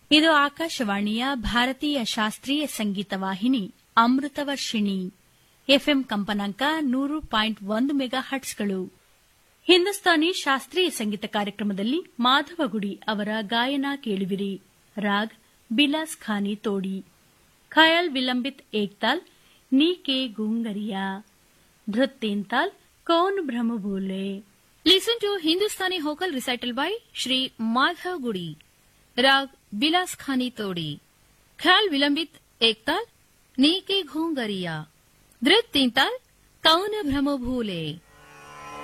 ಇದು ಆಕಾಶವಾಣಿಯ ಭಾರತೀಯ ಶಾಸ್ತ್ರೀಯ ಸಂಗೀತ ವಾಹಿನಿ ಅಮೃತವರ್ಷಿಣಿ ಎಫ್ಎಂ ಕಂಪನಾಂಕ ನೂರು ಪಾಯಿಂಟ್ ಒಂದು ಮೆಗಾ ಹಟ್ಸ್ಗಳು ಹಿಂದೂಸ್ತಾನಿ ಶಾಸ್ತ್ರೀಯ ಸಂಗೀತ ಕಾರ್ಯಕ್ರಮದಲ್ಲಿ ಮಾಧವಗುಡಿ ಅವರ ಗಾಯನ ಕೇಳುವಿರಿ ರಾಗ್ ಬಿಲಾಸ್ ಖಾನಿ ತೋಡಿ ಖಯಾಲ್ ವಿಲಂಬಿತ್ ಏಕ್ತಾಲ್ ನೀ ಕೆ ಗುಂಗರಿಯಾ ಧೃತ್ತೇಂತಾಲ್ ಕೌನ್ ಭ್ರಮಭೂಲೆ Listen to Hindustani vocal recital by Shri Madhav Gudi. Rag Bilas Khani Todi. Khyal Vilambit Ektal Nike Ghungariya. Dhrit Tintal Kauna Bhramo Bhule.